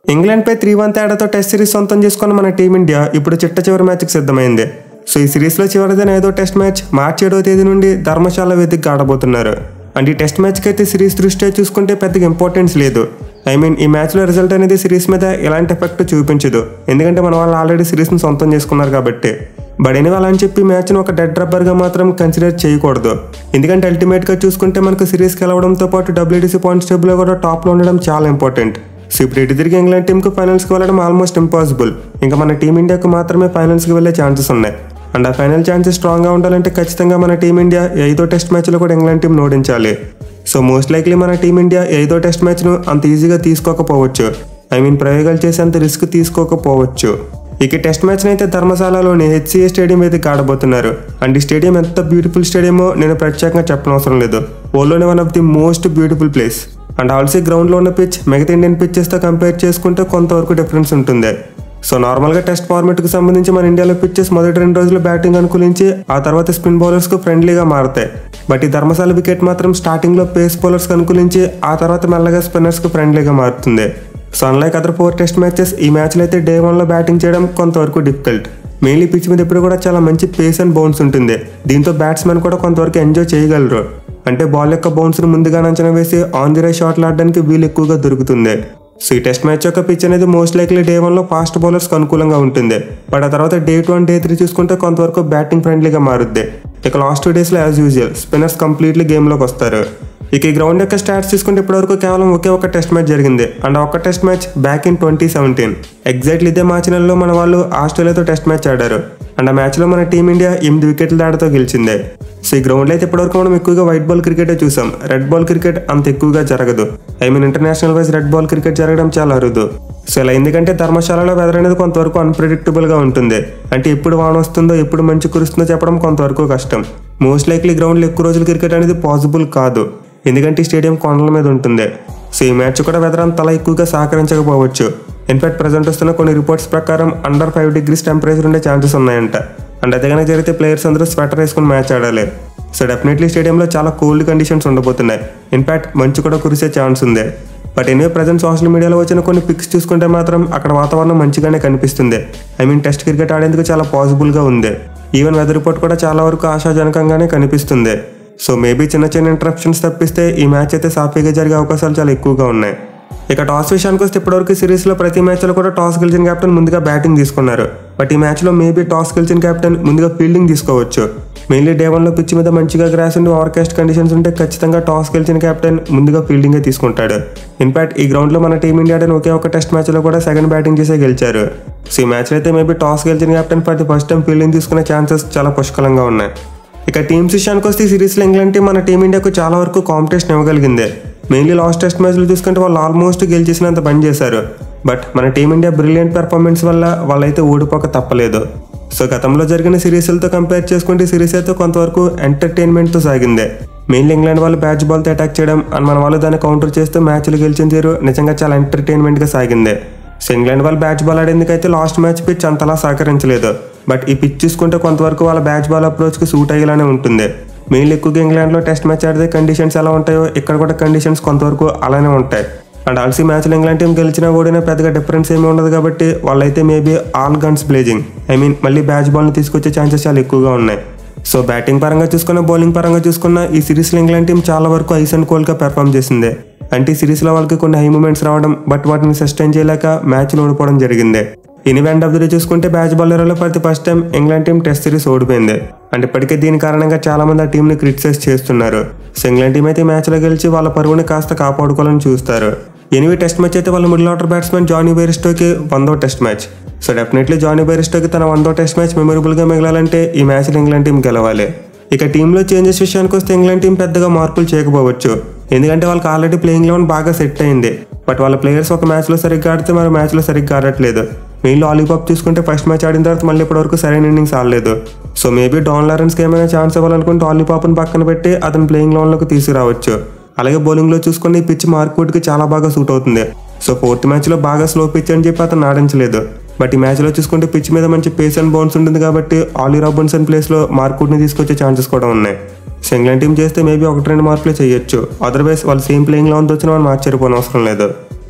ఇంగ్లాండ్పై three one తేడాతో test series సొంతం చేసుకున్న మన టీమిండియా ఇప్పుడు చిట్ట చివరి మ్యాచ్కి సిద్ధమైంది సో ఈ సిరీస్లో చివరిదైన ఐదో టెస్ట్ మ్యాచ్ మార్చి ఏడవ తేదీ నుండి ధర్మశాల వేదికగా ఆడబోతున్నారు అంటే ఈ టెస్ట్ మ్యాచ్కి అయితే సిరీస్ దృష్ట్యా చూసుకుంటే పెద్దగా ఇంపార్టెన్స్ లేదు ఐ మీన్ ఈ మ్యాచ్లో రిజల్ట్ అనేది సిరీస్ మీద ఎలాంటి ఎఫెక్ట్ చూపించదు ఎందుకంటే మన వాళ్ళు ఆల్రెడీ సిరీస్ని సొంతం చేసుకున్నారు కాబట్టి బట్ ఎనీ అని చెప్పి మ్యాచ్ను ఒక డెడ్ రబ్బర్గా మాత్రం కన్సిడర్ చేయకూడదు ఎందుకంటే అల్టిమేట్గా చూసుకుంటే మనకు సిరీస్ గెలవడంతో పాటు డబ్ల్యూటీసీ పాయింట్స్ టేబుల్లో కూడా టాప్లో ఉండడం చాలా ఇంపార్టెంట్ సో ఇప్పుడు ఇటు తిరిగి ఇంగ్లాండ్ టీంకు ఫైనల్స్కి వెళ్ళడం ఆల్మోస్ట్ ఇంపాసిబుల్ ఇంకా మన టీమిండియాకు మాత్రమే ఫైనల్స్కి వెళ్ళే ఛాన్సెస్ ఉన్నాయి అండ్ ఆ ఫైనల్ ఛాన్సెస్ స్ట్రాంగ్గా ఉండాలంటే ఖచ్చితంగా మన టీమిండియా ఐదో టెస్ట్ మ్యాచ్లో కూడా ఇంగ్లాండ్ టీం ఓడించాలి సో మోస్ట్ లైక్లీ మన టీమిండియా ఐదో టెస్ట్ మ్యాచ్ను అంత ఈజీగా తీసుకోకపోవచ్చు ఐ మీన్ ప్రయోగాలు చేసేంత రిస్క్ తీసుకోకపోవచ్చు ఇక టెస్ట్ మ్యాచ్ అయితే ధర్మశాలలోని హెచ్సిఏ స్టేడియం వేదిక ఆడబోతున్నారు అండ్ ఈ స్టేడియం ఎంత బ్యూటిఫుల్ స్టేడియమో నేను ప్రత్యేకంగా చెప్పనవసరం లేదు ఓల్లోనే one of the most beautiful place and also గ్రౌండ్లో ఉన్న పిచ్ మిగతా ఇండియన్ పిచ్చెస్తో కంపేర్ చేసుకుంటే కొంతవరకు డిఫరెన్స్ ఉంటుంది సో నార్మల్గా టెస్ట్ ఫార్మెట్కి సంబంధించి మన ఇండియాలో పిచ్చెస్ మొదటి రెండు రోజులు బ్యాటింగ్ అనుకూలించి ఆ తర్వాత స్పిన్ బౌలర్స్కు ఫ్రెండ్లీగా మారుతాయి బట్ ఈ ధర్మశాల వికెట్ మాత్రం స్టార్టింగ్లో పేస్ బౌలర్స్కి అనుకూలించి ఆ తర్వాత మెల్లగా స్పిన్నర్స్కు ఫ్రెండ్లీగా మారుతుంది so unlike other four test matches ఈ మ్యాచ్లో అయితే డే వన్లో బ్యాటింగ్ చేయడం కొంతవరకు డిఫికల్ట్ మెయిన్లీ పిచ్ మీద ఇప్పుడు కూడా చాలా మంచి పేస్ అండ్ బౌన్స్ ఉంటుంది దీంతో బ్యాట్స్మెన్ కూడా కొంతవరకు ఎంజాయ్ చేయగలరు అంటే బాల్ యొక్క బౌన్స్ను ముందుగా అంచనా వేసి ఆన్ ది రే షాట్లు ఆడడానికి వీలు ఎక్కువగా దొరుకుతుంది సో ఈ టెస్ట్ మ్యాచ్ యొక్క పిచ్ అనేది మోస్ట్ లైక్లీ డే వన్లో ఫాస్ట్ బౌలర్స్కి అనుకూలంగా ఉంటుంది బట్ ఆ తర్వాత day two and day three చూసుకుంటే కొంతవరకు బ్యాటింగ్ ఫ్రెండ్లీగా మారుద్ది ఇక లాస్ట్ టూ డేస్లో యాజ్ యూజువల్ స్పిన్నర్స్ కంప్లీట్లీ గేమ్లోకి వస్తారు ఇక ఈ గ్రౌండ్ యొక్క స్టాట్స్ చూసుకుంటే ఇప్పటివరకు కేవలం ఒకే ఒక టెస్ట్ మ్యాచ్ జరిగింది అండ్ ఆ ఒక్క test match back in twenty seventeen exactly ఇదే మార్చి నెలలో మన వాళ్ళు ఆస్ట్రేలియాతో టెస్ట్ మ్యాచ్ ఆడారు అండ్ ఆ మ్యాచ్లో మన టీమిండియా ఎనిమిది వికెట్ల దాడితో గెలిచింది సో ఈ గ్రౌండ్లో అయితే ఇప్పటివరకు మనం ఎక్కువగా వైట్ బాల్ క్రికెటే చూసాం రెడ్ బాల్ క్రికెట్ అంత ఎక్కువగా జరగదు I mean international wise red ball cricket జరగడం చాలా అరుదు సో ఇలా ఎందుకంటే ధర్మశాలలో వెదర్ అనేది కొంతవరకు అన్ప్రిడిక్టబుల్గా ఉంటుంది అంటే ఎప్పుడు వాన వస్తుందో ఎప్పుడు మంచి కురుస్తుందో చెప్పడం కొంతవరకు కష్టం మోస్ట్ లైక్లీ గ్రౌండ్లో ఎక్కువ రోజులు క్రికెట్ అనేది పాసిబుల్ కాదు ఎందుకంటే ఈ స్టేడియం కొండల మీద ఉంటుంది సో ఈ మ్యాచ్ కూడా వెదర్ అంతలా ఎక్కువగా సహకరించకపోవచ్చు ఇన్ఫాక్ట్ ప్రజెంట్ వస్తున్న కొన్ని రిపోర్ట్స్ ప్రకారం అండర్ ఫైవ్ డిగ్రీస్ టెంపరేచర్ ఉండే ఛాన్సెస్ ఉన్నాయంట అండ్ అదే కనుక జరిగితే ప్లేయర్స్ అందరూ స్వెటర్ వేసుకుని మ్యాచ్ ఆడాలి సో డెఫినెట్లీ స్టేడియంలో చాలా కోల్డ్ కండిషన్స్ ఉండబోతున్నాయి ఇన్ఫాక్ట్ మంచు కూడా కురిసే ఛాన్స్ ఉంది బట్ ఎనివే ప్రజెంట్ సోషల్ మీడియాలో వచ్చిన కొన్ని పిక్స్ చూసుకుంటే మాత్రం అక్కడ వాతావరణం మంచిగానే కనిపిస్తుంది ఐ మీన్ టెస్ట్ క్రికెట్ ఆడేందుకు చాలా పాసిబుల్గా ఉంది ఈవెన్ వెదర్ రిపోర్ట్ కూడా చాలా వరకు ఆశాజనకంగానే కనిపిస్తుంది సో మేబీ చిన్న చిన్న ఇంటరప్షన్స్ తప్పిస్తే ఈ మ్యాచ్ అయితే సాఫీగా జరిగే అవకాశాలు చాలా ఎక్కువగా ఉన్నాయి ఇక టాస్ విషయానికి వస్తే ఇప్పటివరకు సిరీస్లో ప్రతి మ్యాచ్లో కూడా టాస్ గెలిచిన కెప్టెన్ ముందుగా బ్యాటింగ్ తీసుకున్నారు బట్ ఈ మ్యాచ్లో మేబీ టాస్ గెలిచిన కెప్టెన్ ముందుగా ఫీల్డింగ్ తీసుకోవచ్చు మెయిన్లీ డే వన్లో పిచ్ మీద మంచిగా గ్రాస్ ఉండి ఓవర్కాస్ట్ కండిషన్స్ ఉంటే ఖచ్చితంగా టాస్ గెలిచిన కెప్టెన్ ముందుగా ఫీల్డింగే తీసుకుంటాడు ఇన్ఫాక్ట్ ఈ గ్రౌండ్లో మన టీమిండియా ఆడిన ఒకే ఒక టెస్ట్ మ్యాచ్లో కూడా సెకండ్ బ్యాటింగ్ చేసే గెలిచారు సో ఈ మ్యాచ్లో అయితే మేబీ టాస్ గెలిచిన captain for the first time fielding తీసుకునే ఛాన్సెస్ చాలా పుష్కలంగా ఉన్నాయి ఇక టీమ్స్ విషయానికి వస్తే ఈ సిరీస్లో ఇంగ్లాండ్ టీం మన టీమిండియాకు చాలా వరకు కాంపిటీషన్ ఇవ్వగలిగింది మెయిన్లీ లాస్ట్ టెస్ట్ మ్యాచ్లు చూసుకుంటే వాళ్ళు ఆల్మోస్ట్ గెలిచేసినంత పని చేశారు బట్ మన టీమిండియా బ్రిలియంట్ పెర్ఫార్మెన్స్ వల్ల వాళ్ళైతే ఓడిపోక తప్పలేదు సో గతంలో జరిగిన సిరీస్లతో కంపేర్ చేసుకుంటే ఈ సిరీస్ అయితే కొంతవరకు ఎంటర్టైన్మెంట్తో సాగింది మెయిన్లీ ఇంగ్లాండ్ వాళ్ళు బ్యాచ్ బాల్తో అటాక్ చేయడం అండ్ మన వాళ్ళు దాన్ని కౌంటర్ చేస్తూ మ్యాచ్లు గెలిచిన తీరు నిజంగా చాలా ఎంటర్టైన్మెంట్గా సాగింది సో ఇంగ్లాండ్ వాళ్ళు బ్యాచ్ బాల్ ఆడేందుకైతే లాస్ట్ మ్యాచ్ పిచ్ అంతలా సహకరించలేదు బట్ ఈ పిచ్ చూసుకుంటే కొంతవరకు వాళ్ళ బ్యాచ్ బాల్ అప్రోచ్కి సూట్ అయ్యేలానే ఉంటుంది మెయిన్లీ ఎక్కువగా ఇంగ్లాండ్లో టెస్ట్ మ్యాచ్ ఆడితే కండిషన్స్ ఎలా ఉంటాయో ఇక్కడ కూడా కండిషన్స్ కొంతవరకు అలానే ఉంటాయి అండ్ ఆల్సీ మ్యాచ్లో ఇంగ్లాండ్ టీం గెలిచినా ఓడినా పెద్దగా డిఫరెన్స్ ఏమీ ఉండదు కాబట్టి వాళ్ళైతే maybe all guns blazing I mean మళ్ళీ బ్యాచ్ బాల్ని తీసుకొచ్చే ఛాన్సెస్ చాలా ఎక్కువగా ఉన్నాయి సో బ్యాటింగ్ పరంగా చూసుకున్న బౌలింగ్ పరంగా చూసుకున్న ఈ సిరీస్లో ఇంగ్లాండ్ టీం చాలా వరకు ఐస్ అండ్ కోల్గా పెర్ఫామ్ చేసింది అంటే ఈ సిరీస్లో వాళ్ళకి కొన్ని హై మూమెంట్స్ రావడం బట్ వాటిని సస్టైన్ చేయలేక మ్యాచ్లు ఓడిపోవడం జరిగింది in end of the day చూసుకుంటే బ్యాచ్ బౌలర్లో for the first time England team test series ఓడిపోయింది అంటే ఇప్పటికే దీని కారణంగా చాలా మంది ఆ టీంని క్రిటిసైజ్ చేస్తున్నారు సో ఇంగ్లాండ్ టీం అయితే మ్యాచ్లో గెలిచి వాళ్ళ పరుగుని కాస్త కాపాడుకోవాలని చూస్తారు ఎనివే టెస్ట్ మ్యాచ్ అయితే వాళ్ళ మిడిల్ ఆర్డర్ బ్యాట్స్మెన్ జానీ బెరిస్టోకి వందో test match so definitely Jonny బెరిస్టోకి తన వందో టెస్ట్ మ్యాచ్ మెమొరబుల్గా మిగలాలంటే ఈ మ్యాచ్లో ఇంగ్లాండ్ టీం గెలవాలి ఇక టీంలో చేంజెస్ విషయానికి వస్తే ఇంగ్లాండ్ టీం పెద్దగా మార్పులు చేయకపోవచ్చు ఎందుకంటే వాళ్ళకి ఆల్రెడీ ప్లేయింగ్ లెవెన్ బాగా సెట్ అయింది బట్ వాళ్ళ ప్లేయర్స్ ఒక మ్యాచ్లో సరిగ్గా ఆడితే మరో మ్యాచ్లో సరిగ్గా ఆడట్లేదు మెయిన్లో ఆలీపాప్ చూసుకుంటే ఫస్ట్ మ్యాచ్ ఆడిన తర్వాత మళ్ళీ ఇప్పటివరకు సరైన ఇన్నింగ్స్ ఆడలేదు సో మేబీ డాన్ లారెన్స్కి ఏమైనా ఛాన్స్ ఇవ్వాలనుకుంటే ఆలీపాప్ని పక్కన పెట్టి అతను ప్లేయింగ్ లెవెన్లోకి తీసుకురావచ్చు అలాగే బౌలింగ్లో చూసుకుని ఈ పిచ్ మార్క్వుడ్కి చాలా బాగా సూట్ అవుతుంది సో ఫోర్త్ మ్యాచ్లో బాగా స్లో పిచ్ అని చెప్పి అతను ఆడించలేదు బట్ ఈ మ్యాచ్లో చూసుకుంటే పిచ్ మీద మంచి పేస్ అండ్ బౌన్స్ ఉంటుంది కాబట్టి ఆలీ రాబిన్సన్ ప్లేస్లో మార్కుడ్ని తీసుకొచ్చే ఛాన్సెస్ కూడా ఉన్నాయి సో ఇంగ్లాండ్ టీం చేస్తే మేబీ ఒకటి రెండు మార్కులే చేయొచ్చు అదర్వైజ్ వాళ్ళు సేమ్ ప్లేయింగ్ లెవెన్తో వచ్చిన వాళ్ళు ఆశ్చర్యపోని అవసరం లేదు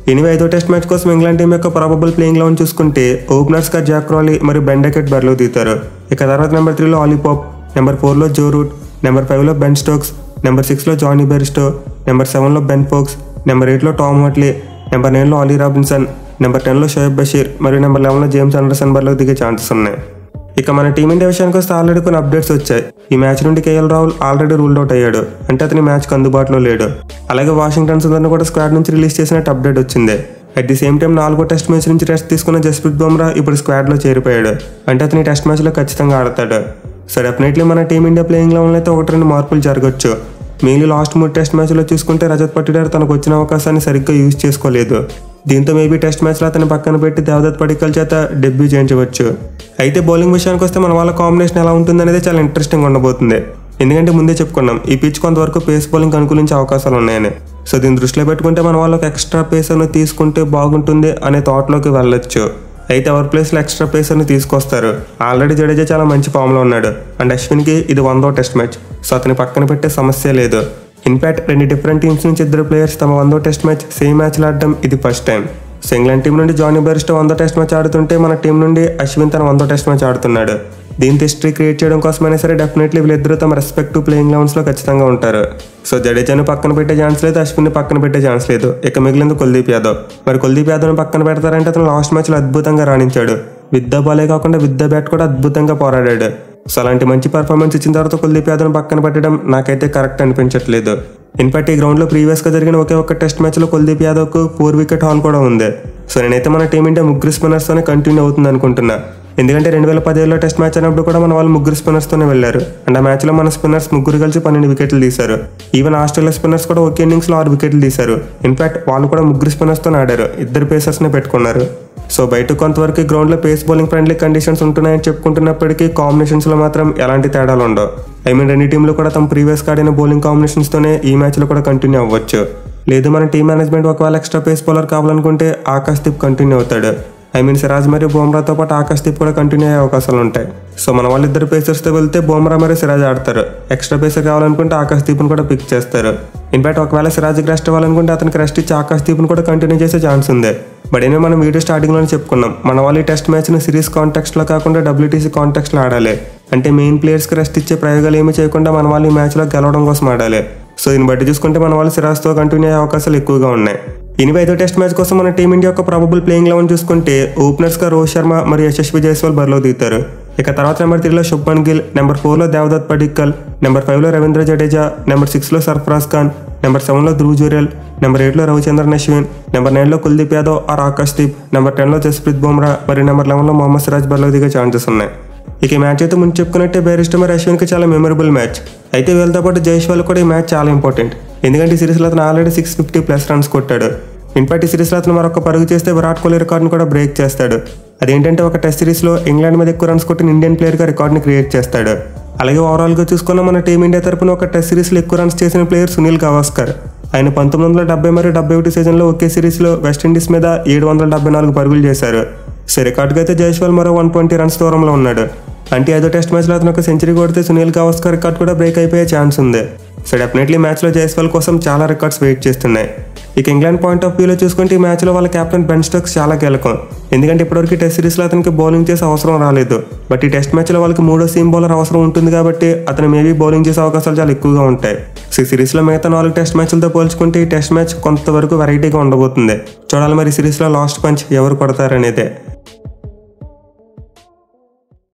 ఎనిమిది ఐదో టెస్ట్ మ్యాచ్ కోసం ఇంగ్లాండ్ టీం యొక్క ప్రాబబుల్ ప్లేయింగ్ లెవెన్ చూసుకుంటే ఓపెనర్స్గా జాక్ రాలీ మరియు బెండకెట్ బరిలో దిగుతారు ఇక తర్వాత నెంబర్ త్రీలో ఆలీపాప్ నెంబర్ ఫోర్లో జో రూట్ నెంబర్ ఫైవ్లో బెన్ స్టోక్స్ నెంబర్ సిక్స్లో జానీ బెరిస్టో నెంబర్ సెవెన్లో బెన్ ఫోక్స్ నెంబర్ ఎయిట్లో టామ్ వాట్లీ నెంబర్ నైన్లో ఆలీ రాబిన్సన్ నెంబర్ టెన్లో షోయబ్ బషీర్ మరియు నెంబర్ లెవెన్లో జేమ్స్ అండర్సన్ బరిలో దిగే ఛాన్సెస్ ఉన్నాయి ఇక మన టీమిండియా విషయానికి వస్తే ఆల్రెడీ కొన్ని అప్డేట్స్ వచ్చాయి ఈ మ్యాచ్ నుండి KL Rahul already ruled out అయ్యాడు అంటే అతని మ్యాచ్కి అందుబాటులో లేడు అలాగే వాషింగ్టన్ సుందర్ని కూడా స్క్వాడ్ నుంచి రిలీజ్ చేసినట్టు అప్డేట్ వచ్చింది అట్ ది సేమ్ టైం నాలుగో టెస్ట్ మ్యాచ్ నుంచి టెస్ట్ తీసుకున్న జస్ప్రీత్ బుమ్రా ఇప్పుడు స్క్వాడ్లో చేరిపోయాడు అంటే అతని టెస్ట్ మ్యాచ్లో ఖచ్చితంగా ఆడతాడు సో డెఫినెట్లీ మన టీమిండియా ప్లేయింగ్ లెవెన్లో అయితే ఒకటి రెండు మార్పులు జరగచ్చు మెయిన్లీ లాస్ట్ మూడు టెస్ట్ మ్యాచ్లో చూసుకుంటే రజత్ పట్టిడార్ తనకు వచ్చిన అవకాశాన్ని సరిగ్గా యూజ్ చేసుకోలేదు దీంతో మేబీ టెస్ట్ మ్యాచ్లో అతని పక్కన పెట్టి దేవదత్ పడికల్ చేత డెబ్యూ చేయించవచ్చు అయితే బౌలింగ్ విషయానికి వస్తే మన వాళ్ళ కాంబినేషన్ ఎలా ఉంటుంది అనేది చాలా ఇంట్రెస్టింగ్ ఉండబోతుంది ఎందుకంటే ముందే చెప్పుకున్నాం ఈ పిచ్ కొంతవరకు పేస్ బౌలింగ్ అనుకూలించే అవకాశాలు ఉన్నాయని సో దీన్ని దృష్టిలో పెట్టుకుంటే మన వాళ్ళకి ఎక్స్ట్రా పేసర్ను తీసుకుంటే బాగుంటుంది అనే థాట్లోకి వెళ్ళొచ్చు అయితే ఎవరి ప్లేస్లో ఎక్స్ట్రా పేసర్ని తీసుకొస్తారు ఆల్రెడీ జడేజా చాలా మంచి ఫామ్లో ఉన్నాడు అండ్ అశ్విన్కి ఇది వందో టెస్ట్ మ్యాచ్ సో అతని పక్కన పెట్టే సమస్య లేదు ఇన్ఫాక్ట్ రెండు డిఫరెంట్ టీమ్స్ నుంచి ఇద్దరు ప్లేయర్స్ తమ వందో టెస్ట్ మ్యాచ్ సేమ్ మ్యాచ్లు ఆడడం ఇది first time so England team నుండి జానీ బెరిస్టో వందో టెస్ట్ మ్యాచ్ ఆడుతుంటే మన టీం నుండి అశ్విన్ తన వందో టెస్ట్ మ్యాచ్ ఆడుతున్నాడు దీంతో హిస్టరీ క్రియేట్ చేయడం కోసమైనా సరే డెఫినెట్లీ వీళ్ళిద్దరూ తమ రెస్పెక్టివ్ ప్లేయింగ్ లెవెన్స్లో ఖచ్చితంగా ఉంటారు సో జడేజాను పక్కన పెట్టే ఛాన్స్ లేదు అశ్విన్ని పక్కన పెట్టే ఛాన్స్ లేదు ఇక మిగిలింది కుల్దీప్ యాదవ్ మరి కుల్దీప్ యాదవ్ని పక్కన పెడతారంటే అతను లాస్ట్ మ్యాచ్లో అద్భుతంగా రాణించాడు విత్ ద బాలే కాకుండా విత్ ద బ్యాట్ కూడా అద్భుతంగా పోరాడాడు సో అలాంటి మంచి పర్ఫార్మెన్స్ ఇచ్చిన తర్వాత కుల్దీప్ యాదవ్ని పక్కన పెట్టడం నాకైతే కరెక్ట్ అనిపించట్లేదు ఇన్ఫాక్ట్ ఈ గ్రౌండ్లో ప్రీవియస్గా జరిగిన ఒకే ఒక్క టెస్ట్ మ్యాచ్లో కుల్దీప్ యాదవ్కు ఫోర్ వికెట్ హాల్ కూడా ఉంది సో నేనైతే మన టీమిండియా ముగ్గురు స్పిన్నర్స్తోనే కంటిన్యూ అవుతుంది అనుకుంటున్నా ఎందుకంటే రెండు వేల పదిహేడులో టెస్ట్ మ్యాచ్ అయినప్పుడు కూడా మన వాళ్ళు ముగ్గురు స్పిన్నర్స్తోనే వెళ్ళారు అండ్ ఆ మ్యాచ్లో మన స్పిన్నర్స్ ముగ్గురు కలిసి పన్నెండు వికెట్లు తీశారు ఈవెన్ ఆస్ట్రేలియా స్పిన్నర్స్ కూడా ఒకే ఇన్నింగ్స్లో ఆరు వికెట్లు తీశారు ఇన్ఫాక్ట్ వాళ్ళు కూడా ముగ్గురు స్పిన్నర్స్తో ఆడారు ఇద్దరు పేసర్స్నే పెట్టుకున్నారు సో బయట కొంతవరకు గ్రౌండ్లో పేస్ బౌలింగ్ ఫ్రెండ్లీ కండిషన్స్ ఉంటున్నాయని చెప్పుకుంటున్నప్పటికీ కాంబినేషన్స్లో మాత్రం ఎలాంటి తేడాలు ఉండవు ఐ మీన్ రెండు టీంలు కూడా తమ ప్రీవియస్ ఆడిన బౌలింగ్ కాంబినేషన్స్తోనే ఈ మ్యాచ్లో కూడా కంటిన్యూ అవ్వచ్చు లేదు మన టీం మేనేజ్మెంట్ ఒకవేళ ఎక్స్ట్రా పేస్ బౌలర్ కావాలనుకుంటే ఆకాశ్ దీప్ కంటిన్యూ అవుతాడు ఐ మీన్ సిరాజ్ మరియు బుమ్రాతో పాటు ఆకాశ్ దీప్ కూడా కంటిన్యూ అయ్యే అవకాశాలు ఉంటాయి సో మన వాళ్ళిద్దరు పేసర్స్తో వెళ్తే బుమ్రా మరియు సిరాజ్ ఆడతారు ఎక్స్ట్రా పేసర్ కావాలనుకుంటే ఆకాశ్ దీప్ని కూడా పిక్ చేస్తారు ఇన్ఫాక్ట్ ఒకవేళ సిరాజ్కి రెస్ట్ ఇవ్వాలనుకుంటే అతనికి రెస్ట్ ఇచ్చి ఆకాశ్ దీప్ని కూడా కంటిన్యూ చేసే ఛాన్స్ ఉంది బట్ ఏమో మనం వీడియో స్టార్టింగ్లోనే చెప్పుకున్నాం మన వాళ్ళు ఈ టెస్ట్ మ్యాచ్ని సిరీస్ కాంటెక్స్ట్లో కాకుండా డబ్ల్యూటీసీ కాంటెక్స్లో ఆడాలి అంటే మెయిన్ ప్లేయర్స్కి రెస్ట్ ఇచ్చే ప్రయోగాలు ఏమీ చేయకుండా మన వాళ్ళు ఈ మ్యాచ్లో గెలవడం కోసం ఆడాలి సో దీన్ని బట్టి చూసుకుంటే మన వాళ్ళు సిరాజ్తో కంటిన్యూ అయ్యే అవకాశాలు ఎక్కువగా ఉన్నాయి ఎనిమిది ఐదో టెస్ట్ మ్యాచ్ కోసం మన టీమిండియా యొక్క ప్రాబబుల్ ప్లేయింగ్ లెవెన్ చూసుకుంటే ఓపెనర్స్గా రోహిత్ శర్మ మరియు యశస్వి జైస్వాల్ బరిలో దిగుతారు ఇక తర్వాత నెంబర్ త్రీలో శుభ్మన్ గిల్ నెంబర్ ఫోర్లో దేవదత్ పడిక్కల్ నెంబర్ ఫైవ్లో రవీంద్ర జడేజా నెంబర్ సిక్స్లో సర్ఫరాజ్ ఖాన్ నెంబర్ సెవెన్లో ధ్రువ్ జురేల్ నెంబర్ ఎయిట్లో రవిచంద్రన్ అశ్విన్ నెంబర్ నైన్లో కుల్దీప్ యాదవ్ ఆర్ ఆకాశ్ దీప్ నెంబర్ టెన్లో జస్ప్రీత్ బుమ్రా మరియు నెంబర్ లెవెన్లో మొహమ్మద్ సిరాజ్ బరిలో దిగే ఛాన్సెస్ ఉన్నాయి ఇక ఈ మ్యాచ్ అయితే ముందు చెప్పుకున్నట్టే బేరిస్టర్ మరి అశ్విన్కి చాలా మెమరబుల్ మ్యాచ్ అయితే వీళ్ళతో పాటు జైష్వాల్ కూడా ఈ మ్యాచ్ చాలా ఇంపార్టెంట్ ఎందుకంటే ఈ సిరీస్లో అతను already six fifty plus runs కొట్టాడు ఇన్ఫాక్ట్ ఈ సిరీస్లో అతను మరొక పరుగు చేస్తే విరాట్ కోహ్లీ రికార్డ్ని కూడా బ్రేక్ చేస్తాడు అదేంటంటే ఒక టెస్ట్ సిరీస్లో ఇంగ్లాండ్ మీద ఎక్కువ రన్స్ కొట్టిన ఇండియన్ ప్లేయర్గా రికార్డ్ని క్రియేట్ చేస్తాడు అలాగే ఓవరాల్గా చూసుకున్న మన టీమిండియా తరపున ఒక టెస్ట్ సిరీస్లో ఎక్కువ రన్స్ చేసిన ప్లేయర్ సునీల్ గవాస్కర్ ఆయన పంతొమ్మిది వందల డెబ్బై మరియు డెబ్బై ఒకటి సీజన్లో ఒకే సిరీస్లో వెస్టిండీస్ మీద ఏడు వందల డెబ్బై నాలుగు పరుగులు చేశారు సో రికార్డుగా అయితే జైస్వాల్ మరో వన్ ట్వంటీ రన్స్ దూరంలో ఉన్నాడు అంటే ఐదో టెస్ట్ మ్యాచ్లో అతను ఒక సెంచరీ కొడితే సునీల్ గవాస్కర్ రికార్డ్ కూడా బ్రేక్ అయిపోయే ఛాన్స్ ఉంది సో డెఫినెట్లీ మ్యాచ్లో జైస్వాల్ కోసం చాలా రికార్డ్స్ వెయిట్ చేస్తున్నాయి ఇక ఇంగ్లాండ్ పాయింట్ ఆఫ్ వ్యూలో చూసుకుంటే ఈ మ్యాచ్లో వాళ్ళ కెప్టెన్ బెన్ స్టోక్స్ చాలా కీలకం ఎందుకంటే ఇప్పటివరకు టెస్ట్ సిరీస్లో అతనికి బౌలింగ్ చేసే అవసరం రాలేదు బట్ ఈ టెస్ట్ మ్యాచ్లో వాళ్ళకి మూడో సీమ్ బౌలర్ అవసరం ఉంటుంది కాబట్టి అతను మేబీ బౌలింగ్ చేసే అవకాశాలు చాలా ఎక్కువగా ఉంటాయి సో ఈ సిరీస్లో మిగతా నాలుగు టెస్ట్ మ్యాచ్లతో పోల్చుకుంటే ఈ టెస్ట్ మ్యాచ్ కొంతవరకు వెరైటీగా ఉండబోతుంది చూడాలి మరి సిరీస్లో లాస్ట్ పంచ్ ఎవరు కొడతారనేదే